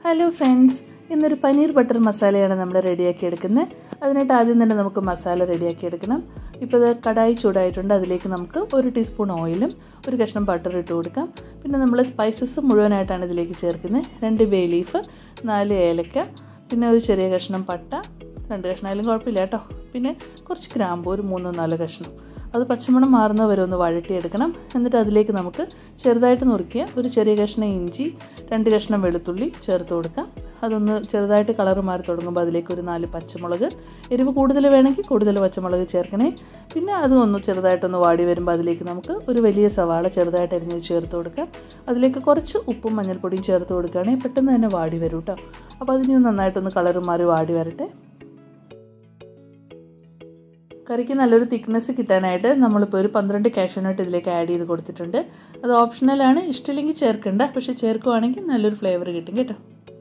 hello friends ഇന്നൊരു paneer butter മസാലയാണ് നമ്മൾ റെഡിയാക്കി എടുക്കുന്നത് അതിനായിട്ട് ആദ്യം തന്നെ നമുക്ക് മസാല റെഡിയാക്കി എടുക്കണം ഇപ്പോൾ ഇത് കടായി ചൂടായിട്ടുണ്ട് അതിലേക്ക് നമുക്ക് ഒരു ടീസ്പൂൺ ഓയിലും ഒരു കഷ്ണം ബട്ടർ ഇട്ട് കൊടുക്കാം പിന്നെ നമ്മൾ സ്പൈസസ് മുഴുവനായിട്ടാണ് ഇതിലേക്ക് ചേർക്കുന്നത് രണ്ട് ബേ ലീഫ് നാല് ഏലക്ക പിന്നെ ഒരു ചെറിയ കഷ്ണം പട്ട രണ്ട് കഷ്ണമായാലും കുഴപ്പമില്ല കേട്ടോ പിന്നെ കുറച്ച് ഗ്രാമ്പു ഒരു മൂന്നോ നാലോ കഷ്ണം അത് പച്ചമണം മാറുന്ന വരെ ഒന്ന് വഴട്ടിയെടുക്കണം എന്നിട്ട് അതിലേക്ക് നമുക്ക് ചെറുതായിട്ട് നുറുക്കിയ ഒരു ചെറിയ കഷ്ണം ഇഞ്ചി രണ്ട് കഷ്ണം വെളുത്തുള്ളി ചേർത്ത് കൊടുക്കാം അതൊന്ന് ചെറുതായിട്ട് കളർ മാറി തുടങ്ങുമ്പോൾ അതിലേക്ക് ഒരു നാല് പച്ചമുളക് എരിവ് കൂടുതൽ വേണമെങ്കിൽ കൂടുതൽ പച്ചമുളക് ചേർക്കണേ പിന്നെ അത് ഒന്ന് ചെറുതായിട്ടൊന്ന് വാടി വരുമ്പോൾ അതിലേക്ക് നമുക്ക് ഒരു വലിയ സവാള ചെറുതായിട്ട് അരിഞ്ഞ് ചേർത്ത് കൊടുക്കാം അതിലേക്ക് കുറച്ച് ഉപ്പും മഞ്ഞൾപ്പൊടിയും ചേർത്ത് കൊടുക്കുകയാണെങ്കിൽ പെട്ടെന്ന് തന്നെ വാടി വരും കേട്ടോ അപ്പോൾ അതിന് നന്നായിട്ടൊന്ന് കളർ മാറി വാടി വരട്ടെ കറിക്ക് നല്ലൊരു തിക്നെസ് കിട്ടാനായിട്ട് നമ്മളിപ്പോൾ ഒരു പന്ത്രണ്ട് കാഷ്യൂനട്ട് ഇതിലേക്ക് ആഡ് ചെയ്ത് കൊടുത്തിട്ടുണ്ട് അത് ഓപ്ഷണലാണ് ഇഷ്ടമില്ലെങ്കിൽ ചേർക്കണ്ട പക്ഷേ ചേർക്കുവാണെങ്കിൽ നല്ലൊരു ഫ്ലേവർ കിട്ടും കേട്ടോ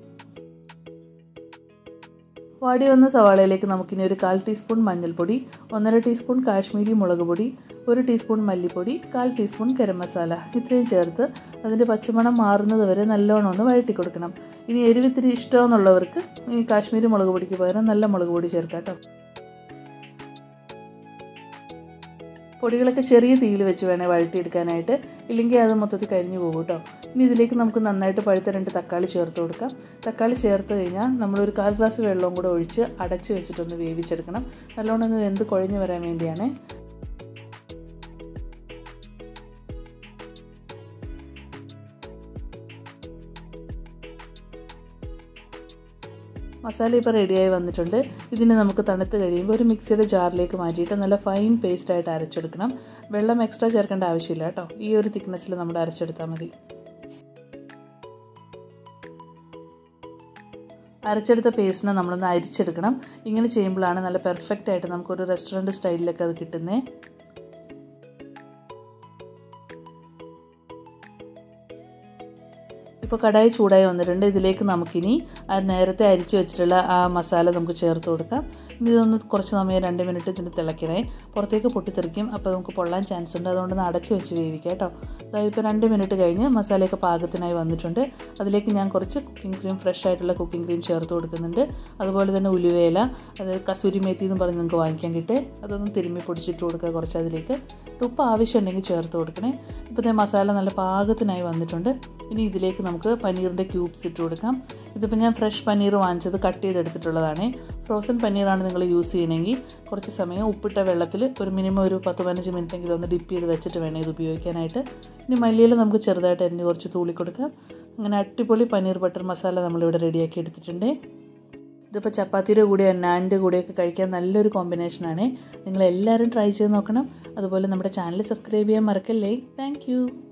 വാടി വന്ന സവാളയിലേക്ക് നമുക്കിനി ഒരു കാൽ ടീസ്പൂൺ മഞ്ഞൾപ്പൊടി ഒന്നര ടീസ്പൂൺ കാശ്മീരി മുളക് പൊടി ഒരു ടീസ്പൂൺ മല്ലിപ്പൊടി കാൽ ടീസ്പൂൺ ഗരം മസാല ഇത്രയും ചേർത്ത് അതിൻ്റെ പച്ചമണം മാറുന്നത് വരെ നല്ലോണം ഒന്ന് വഴറ്റി കൊടുക്കണം ഇനി എരിവിത്തിരി ഇഷ്ടമെന്നുള്ളവർക്ക് ഈ കാശ്മീരി മുളക് പൊടിക്ക് പകരം നല്ല മുളക് പൊടി ചേർക്കാം കേട്ടോ പൊടികളൊക്കെ ചെറിയ തീയിൽ വെച്ച് വേണേൽ വഴറ്റിയെടുക്കാനായിട്ട് ഇല്ലെങ്കിൽ അത് മൊത്തത്തിൽ കരിഞ്ഞു പോകും കേട്ടോ ഇനി ഇതിലേക്ക് നമുക്ക് നന്നായിട്ട് പഴുത്ത രണ്ട് തക്കാളി ചേർത്ത് കൊടുക്കാം തക്കാളി ചേർത്ത് കഴിഞ്ഞാൽ നമ്മളൊരു കാൽ ഗ്ലാസ് വെള്ളവും കൂടെ ഒഴിച്ച് അടച്ച് വെച്ചിട്ടൊന്ന് വേവിച്ചെടുക്കണം നല്ലോണം ഒന്ന് വെന്ത് കുഴഞ്ഞു വരാൻ വേണ്ടിയാണ് മസാല ഇപ്പോൾ റെഡിയായി വന്നിട്ടുണ്ട് ഇതിനെ നമുക്ക് തണുത്ത് കഴിയുമ്പോൾ ഒരു മിക്സിയുടെ ജാറിലേക്ക് മാറ്റിയിട്ട് നല്ല ഫൈൻ പേസ്റ്റായിട്ട് അരച്ചെടുക്കണം വെള്ളം എക്സ്ട്രാ ചേർക്കേണ്ട ആവശ്യമില്ല കേട്ടോ ഈ ഒരു തിക്നെസ്സിൽ നമ്മൾ അരച്ചെടുത്താൽ മതി അരച്ചെടുത്ത പേസ്റ്റിനെ നമ്മളൊന്ന് അരിച്ചെടുക്കണം ഇങ്ങനെ ചെയ്യുമ്പോഴാണ് നല്ല പെർഫെക്റ്റ് ആയിട്ട് നമുക്കൊരു റെസ്റ്റോറൻറ്റ് സ്റ്റൈലിലൊക്കെ അത് കിട്ടുന്നത് ഇപ്പോൾ കടായി ചൂടായി വന്നിട്ടുണ്ട് ഇതിലേക്ക് നമുക്കിനി ആ നേരത്തെ അരിച്ച് വെച്ചിട്ടുള്ള ആ മസാല നമുക്ക് ചേർത്ത് കൊടുക്കാം ഇനി ഇതൊന്ന് കുറച്ച് സമയം രണ്ട് മിനിറ്റ് ഇതിന് തിളയ്ക്കണേ പുറത്തേക്ക് പൊട്ടിത്തെറിക്കും അപ്പോൾ നമുക്ക് പൊള്ളാൻ ചാൻസ് ഉണ്ട് അതുകൊണ്ട് അടച്ച് വെച്ച് വേവിക്കാം കേട്ടോ അതായത് ഇപ്പോൾ രണ്ട് മിനിറ്റ് കഴിഞ്ഞ് മസാലയൊക്കെ പാകത്തിനായി വന്നിട്ടുണ്ട് അതിലേക്ക് ഞാൻ കുറച്ച് കുക്കിംഗ് ക്രീം ഫ്രഷ് ആയിട്ടുള്ള കുക്കിംഗ് ക്രീം ചേർത്ത് കൊടുക്കുന്നുണ്ട് അതുപോലെ തന്നെ ഉലുവേല അത് കസൂരി മേത്തി എന്ന് പറഞ്ഞ് നിങ്ങൾക്ക് വാങ്ങിക്കാൻ കിട്ടേ അതൊന്ന് തിരുമ്മി പൊടിച്ചിട്ട് കൊടുക്കുക കുറച്ച് അതിലേക്ക് ഉപ്പ് ആവശ്യമുണ്ടെങ്കിൽ ചേർത്ത് കൊടുക്കണേ ഇപ്പോഴത്തെ മസാല നല്ല പാകത്തിനായി വന്നിട്ടുണ്ട് ഇനി ഇതിലേക്ക് നമുക്ക് പനീറിൻ്റെ ക്യൂബ്സ് ഇട്ട് കൊടുക്കാം ഇതിപ്പോൾ ഞാൻ ഫ്രഷ് പനീർ വാങ്ങിച്ചത് കട്ട് ചെയ്തെടുത്തിട്ടുള്ളതാണ് ഫ്രോസൺ പനീറാണ് നിങ്ങൾ യൂസ് ചെയ്യണമെങ്കിൽ കുറച്ച് സമയം ഉപ്പിട്ട വെള്ളത്തിൽ ഒരു മിനിമം ഒരു പത്ത് പതിനഞ്ച് മിനിറ്റെങ്കിലും ഒന്ന് ഡിപ്പ് ചെയ്ത് വെച്ചിട്ട് വേണം ഇത് ഉപയോഗിക്കാനായിട്ട് ഇനി മല്ലിയിൽ നമുക്ക് ചെറുതായിട്ട് അരിഞ്ഞ് കുറച്ച് തൂളി കൊടുക്കാം അങ്ങനെ അടിപൊളി പനീർ ബട്ടർ മസാല നമ്മളിവിടെ റെഡിയാക്കി എടുത്തിട്ടുണ്ട് ഇതിപ്പോൾ ചപ്പാത്തിയുടെ കൂടെയോ നാനിൻ്റെ കൂടെയൊക്കെ കഴിക്കാൻ നല്ലൊരു കോമ്പിനേഷനാണ് നിങ്ങൾ എല്ലാവരും ട്രൈ ചെയ്ത് നോക്കണം അതുപോലെ നമ്മുടെ ചാനൽ സബ്സ്ക്രൈബ് ചെയ്യാൻ മറക്കല്ലേ താങ്ക്